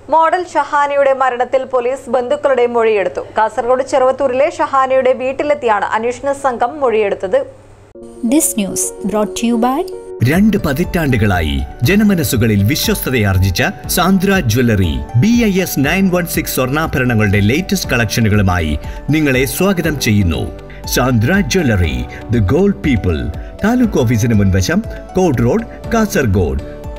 model ഷഹാനയുടെ മരണത്തിൽ police ബന്ധുക്കളുടെ മൊഴിയെടുത്തു കാസർഗോഡ് ചെറുവത്തൂരിലെ ഷഹാനയുടെ വീട്ടിലെത്തിയാണ് അന്വേഷണ സംഘം മൊഴിയെടുത്തത് This news brought to you by രണ്ട് പതിറ്റാണ്ടുകളായി ജനമനസ്സുകളിൽ വിശ്വസ്തതയാർജിച്ച Sandra jewellery B I S nine one six സ്വർണ്ണാഭരണങ്ങളുടെ ലേറ്റസ്റ്റ് കളക്ഷനുകളുമായി നിങ്ങളെ സ്വാഗതം ചെയ്യുന്നു Sandra jewellery the gold people taluk ഓഫീസിന് മുൻവശം കോഡ് റോഡ് കാസർഗോഡ്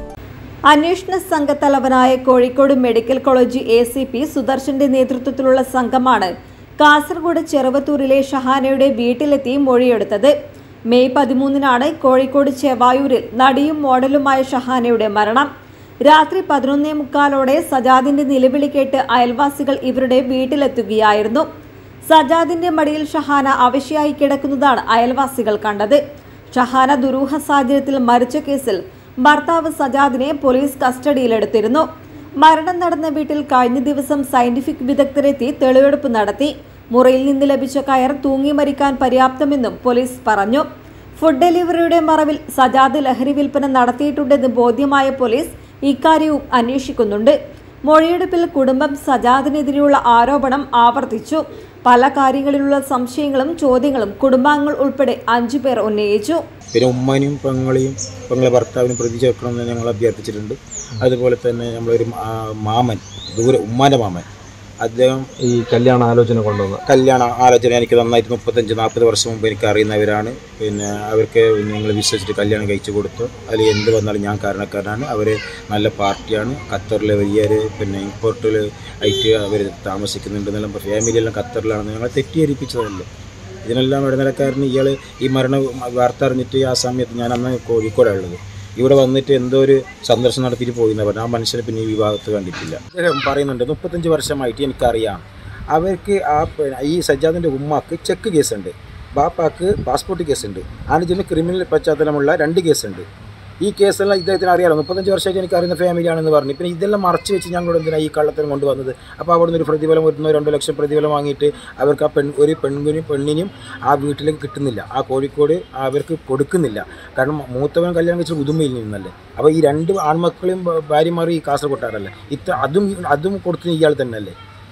അന്വേഷണ സംഘത്തലവനായ Kozhikode medical college A C P സുദർശന്റെ നേതൃത്വത്തിലുള്ള സംഘമാണ് കാസർഗോഡ് ചെറുവത്തൂരിലെ ഷഹാനയുടെ വീട്ടിലെത്തി മൊഴിയെടുത്തത് മെയ് പതിമൂന്നിനാണ് കോഴിക്കോട് ചെവായൂരിൽ നടിയും മോഡലുമായ ഷഹാനയുടെ മരണം രാത്രി പതിനൊന്നേ മുക്കാലോടെ സജാദിന്റെ നിലവിളി കേട്ട് അയൽവാസികൾ ഇവരുടെ വീട്ടിലെത്തുകയായിരുന്നു സജാദിന്റെ മടിയിൽ ഷഹാന അവശയായി കിടക്കുന്നതാണ് അയൽവാസികൾ കണ്ടത് ഷഹാന ദുരൂഹ സാഹചര്യത്തിൽ മരിച്ച കേസിൽ ഭർത്താവ് സജാദിനെ പോലീസ് കസ്റ്റഡിയിലെടുത്തിരുന്നു മരണം നടന്ന വീട്ടിൽ കഴിഞ്ഞ ദിവസം സയന്റിഫിക് വിദഗ്ധരെത്തി തെളിവെടുപ്പ് നടത്തി മുറിയിൽ നിന്ന് ലഭിച്ച കയർ തൂങ്ങി മരിക്കാൻ പര്യാപ്തമെന്നും പോലീസ് പറഞ്ഞു ഫുഡ് ഡെലിവറിയുടെ മറവിൽ സജാദ് ലഹരി വിൽപ്പന നടത്തിയിട്ടുണ്ടെന്ന് ബോധ്യമായ പോലീസ് ഇക്കാര്യവും അന്വേഷിക്കുന്നുണ്ട് മൊഴിയെടുപ്പിൽ കുടുംബം സജാദിനെതിരെയുള്ള ആരോപണം ആവർത്തിച്ചു പല കാര്യങ്ങളിലുള്ള സംശയങ്ങളും ചോദ്യങ്ങളും കുടുംബാംഗങ്ങൾ ഉൾപ്പെടെ അഞ്ചു പേർ ഉന്നയിച്ചു പിന്നെ ഉമ്മാനെയും പെങ്ങളെയും പെങ്ങളെ ഭർത്താവിനും പ്രതി ചേർക്കണമെന്ന് ഞങ്ങൾ അഭ്യർത്ഥിച്ചിട്ടുണ്ട് അതുപോലെ തന്നെ നമ്മളൊരു ആ, മാമൻ ദൂരെ ഉമ്മാൻ്റെ മാമൻ അദ്ദേഹം ഈ കല്യാണ ആലോചന കൊണ്ടുവന്ന് കല്യാണ ആലോചന എനിക്ക് നന്നായിട്ട് മുപ്പത്തഞ്ച് നാൽപ്പത് വർഷം മുമ്പ് എനിക്ക് അറിയുന്നവരാണ് പിന്നെ അവർക്ക് ഞങ്ങൾ വിശ്വസിച്ചിട്ട് കല്യാണം കഴിച്ചു കൊടുത്തു അതിൽ എന്ത് വന്നാലും ഞാൻ കാരണക്കാരനാണ് അവർ നല്ല പാർട്ടിയാണ് ഖത്തറിലെ വലിയൊരു പിന്നെ ഇമ്പോർട്ടിൽ ആയിട്ട് അവർ താമസിക്കുന്നുണ്ടെന്നെല്ലാം ഫാമിലിയെല്ലാം ഖത്തറിലാണെന്ന് ഞങ്ങളെ തെറ്റിദ്ധരിപ്പിച്ചതല്ലേ ഇതിനെല്ലാം ഇടനിലക്കാരന് ഇയാൾ ഈ മരണ വാർത്ത അറിഞ്ഞിട്ട് ആ സമയത്ത് ഞാൻ അന്ന് കോഴിക്കോടാണ് ഉള്ളത് ഇവിടെ വന്നിട്ട് എന്തോ ഒരു സന്ദർശനം നടത്തിയിട്ട് പോയി എന്നാ പറഞ്ഞു ആ മനുഷ്യനെ പിന്നെ ഈ വിഭാഗത്ത് കണ്ടിട്ടില്ല അദ്ദേഹം പറയുന്നുണ്ട് മുപ്പത്തഞ്ച് വർഷമായിട്ട് എനിക്കറിയാം അവർക്ക് ആ പ- ഈ സജ്ജാദിൻ്റെ ഉമ്മാക്ക് ചെക്ക് കേസുണ്ട് ബാപ്പാക്ക് പാസ്പോർട്ട് കേസുണ്ട് അനുജന് ക്രിമിനൽ പശ്ചാത്തലമുള്ള രണ്ട് കേസുണ്ട് ഈ കേസെല്ലാം ഇദ്ദേഹത്തിന് അറിയാലോ മുപ്പത്തഞ്ച് വർഷമായിട്ട് എനിക്ക് അറിയുന്ന ഫാമിലിയാണെന്ന് പറഞ്ഞു പിന്നെ ഇതെല്ലാം മറച്ചു വെച്ച് ഞങ്ങളോട് എന്തിനാണ് ഈ കള്ളത്തിന് കൊണ്ടുവന്നത് അപ്പോൾ അവിടെ നിന്ന് ഒരു പ്രതിഫലം വരുന്നോ രണ്ടോ ലക്ഷം പ്രതിഫലം വാങ്ങിയിട്ട് അവർക്ക് ആ പെൺ ഒരു പെൺകുനും പെണ്ണിനും ആ വീട്ടിലേക്ക് കിട്ടുന്നില്ല ആ കോഴിക്കോട് അവർക്ക് കൊടുക്കുന്നില്ല കാരണം മൂത്തവൻ കല്യാണം കഴിച്ച ഉദുമയിൽ നിന്നല്ലേ അപ്പോൾ ഈ രണ്ട് ആൺമക്കളെയും ഭ- ഭാര്യമാരും ഈ കാസർഗോട്ടാറല്ലേ ഇത്ര അതും അതും കൊടുത്തത് ഇയാൾ തന്നെയല്ലേ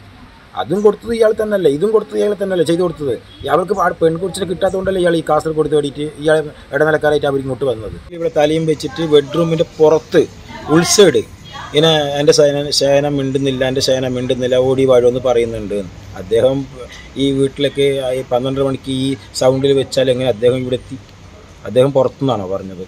അതും കൊടുത്തത് ഇയാൾ തന്നെയല്ലേ ഇതും കൊടുത്തത് ഇയാൾ തന്നെയല്ലേ ചെയ്തു കൊടുത്തത് അവൾക്ക് ആ പെൺകുറിച്ചിട്ട് കിട്ടാത്തതുകൊണ്ടല്ലേ ഇയാൾ ഈ കാസർഗോഡ് തേടിയിട്ട് ഇയാൾ ഇടനിലക്കാരായിട്ട് അവർ ഇങ്ങോട്ട് വന്നത് ഇവിടെ തലയും വെച്ചിട്ട് ബെഡ്റൂമിൻ്റെ പുറത്ത് ഉൾസൈഡ് ഇങ്ങനെ എൻ്റെ ശയനം ശയനം മിണ്ടുന്നില്ല എൻ്റെ ശയനം മിണ്ടുന്നില്ല ഓടി വാഴുമെന്ന് പറയുന്നുണ്ട് അദ്ദേഹം ഈ വീട്ടിലേക്ക് ഈ പന്ത്രണ്ട് മണിക്ക് ഈ സൗണ്ടിൽ വെച്ചാൽ എങ്ങനെ അദ്ദേഹം ഇവിടെ എത്തി അദ്ദേഹം പുറത്തുനിന്നാണോ പറഞ്ഞത്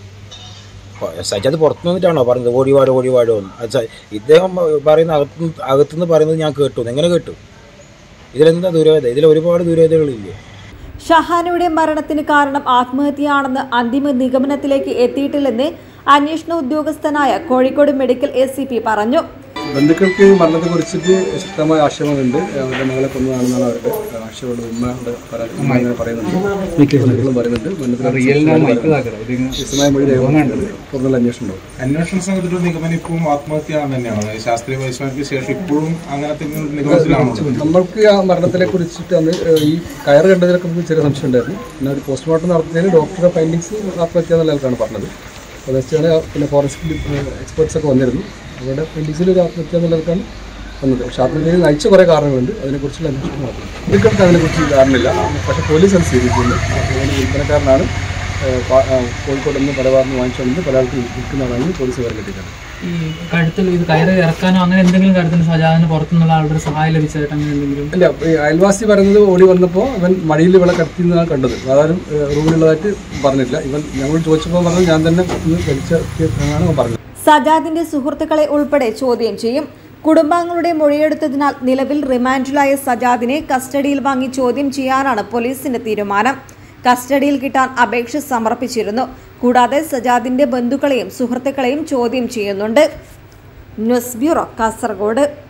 സജ്ജാദ് പുറത്തു നിന്നിട്ടാണോ പറഞ്ഞത് ഓടി വാഴോ ഓടി വാഴോ എന്ന് അത് സ- ഇദ്ദേഹം പറയുന്ന അകത്തു അകത്തുനിന്ന് പറയുന്നത് ഞാൻ കേട്ടു എങ്ങനെ കേട്ടു ഇതിലെന്താ ദുരവേദ ഇതിൽ ഒരുപാട് ദുരവേദകളില്ലേ ഷഹാനയുടെ മരണത്തിന് കാരണം ആത്മഹത്യയാണെന്ന് അന്തിമ നിഗമനത്തിലേക്ക് എത്തിയിട്ടില്ലെന്ന് അന്വേഷണ ഉദ്യോഗസ്ഥനായ Kozhikode medical A C P പറഞ്ഞു ബന്ധുക്കൾക്ക് മരണത്തെ കുറിച്ചിട്ട് ശക്തമായ ആക്ഷേപമുണ്ട് അവരുടെ മകളെ കൊന്നതാണെന്നാണ് അവരുടെ ആക്ഷേപമുള്ള ഉമ്മയുടെ പരാതി ഉമ്മ ഇങ്ങനെ പറയുന്നുണ്ട് ബന്ധുക്കളും പറയുന്നുണ്ട് ബന്ധുക്കളുടെ വിശദമായ മൊഴി രേഖപ്പെടുത്തുന്നുണ്ട് തുടർന്നുള്ള അന്വേഷണം ഉണ്ടാവും അന്വേഷണ സംഘത്തിന്റെ നിഗമനം ഇപ്പോഴും ആത്മഹത്യയാണെന്ന് തന്നെയാണ് അതായത് ശാസ്ത്രീയ പരിശോധനയ്ക്ക് ശേഷം ഇപ്പോഴും അങ്ങനത്തെ ഒരു നിഗമനത്തിലാണോ നമ്മൾക്ക് ആ മരണത്തിനെ കുറിച്ചിട്ട് അന്ന് ഈ കയറ് കണ്ടതിലൊക്കെ നമുക്ക് ചെറിയ സംശയം ഉണ്ടായിരുന്നു പിന്നെ ഒരു പോസ്റ്റ്മോർട്ടം നടത്തിയതിന് ഡോക്ടറുടെ ഫൈൻഡിങ്സ് ആത്മഹത്യ എന്നുള്ള ആൾക്കാണ് പറഞ്ഞത് അപ്പോൾ വെച്ചാണ് പിന്നെ ഫോറൻസിക് എക്സ്പേർട്സ് ഒക്കെ വന്നിരുന്നു അവരുടെ ഫൈൻഡിങ്സിൽ ഒരു ആത്മഹത്യ എന്നുള്ള ആൾക്കാണ് വന്നത് പക്ഷേ ആത്മഹത്യയിൽ നയിച്ച കുറേ കാരണങ്ങളുണ്ട് അതിനെക്കുറിച്ചുള്ള അന്വേഷണം നടത്തുന്നത് ഇതൊക്കെ അതിനെക്കുറിച്ച് ധാരണയില്ല പക്ഷേ പോലീസ് അത് സ്വീകരിച്ചിട്ടുണ്ട് അതുകൊണ്ട് വിൽപ്പനക്കാരനാണ് ഏഹ്, പാ- ആ, കോഴിക്കോട് നിന്ന് പലവാറിന് വാങ്ങിച്ചുകൊണ്ട് പല ആൾക്ക് വിൽക്കുന്നതാണെന്ന് പോലീസ് പേർ കിട്ടിയിട്ടുണ്ട് ഈ കഴുത്തിൽ ഇത് കയറ് ഇറക്കാനോ അങ്ങനെ എന്തെങ്കിലും കാര്യത്തിന് സജാദിന് പുറത്തുനിന്നുള്ള ആളുടെ സഹായം ലഭിച്ചതായിട്ട് അങ്ങനെ എന്തെങ്കിലും ഇല്ല ഈ അയൽവാസി പറയുന്നത് ഓടി വന്നപ്പോൾ ഇവൻ മടിയിൽ ഇവളെ കടത്തിയെന്നാണ് കണ്ടത് അതാരും ഏഹ്, റൂമിലുള്ളതായിട്ട് പറഞ്ഞില്ല ഇവൻ ഞങ്ങൾ ചോദിച്ചപ്പോൾ പറഞ്ഞത് ഞാൻ തന്നെ ഒന്ന് വലിച്ചെന്നാണ് അവൻ പറഞ്ഞത് സജാദിന്റെ സുഹൃത്തുക്കളെ ഉൾപ്പെടെ ചോദ്യം ചെയ്യും കുടുംബാംഗങ്ങളുടെ മൊഴിയെടുത്തതിനാൽ നിലവിൽ റിമാൻഡിലായ സജാദിനെ കസ്റ്റഡിയിൽ വാങ്ങി ചോദ്യം ചെയ്യാനാണ് പോലീസിന്റെ തീരുമാനം കസ്റ്റഡിയിൽ കിട്ടാൻ അപേക്ഷ സമർപ്പിച്ചിരുന്നു കൂടാതെ സജാദിന്റെ ബന്ധുക്കളെയും സുഹൃത്തുക്കളെയും ചോദ്യം ചെയ്യുന്നുണ്ട് ന്യൂസ് ബ്യൂറോ കാസർഗോഡ്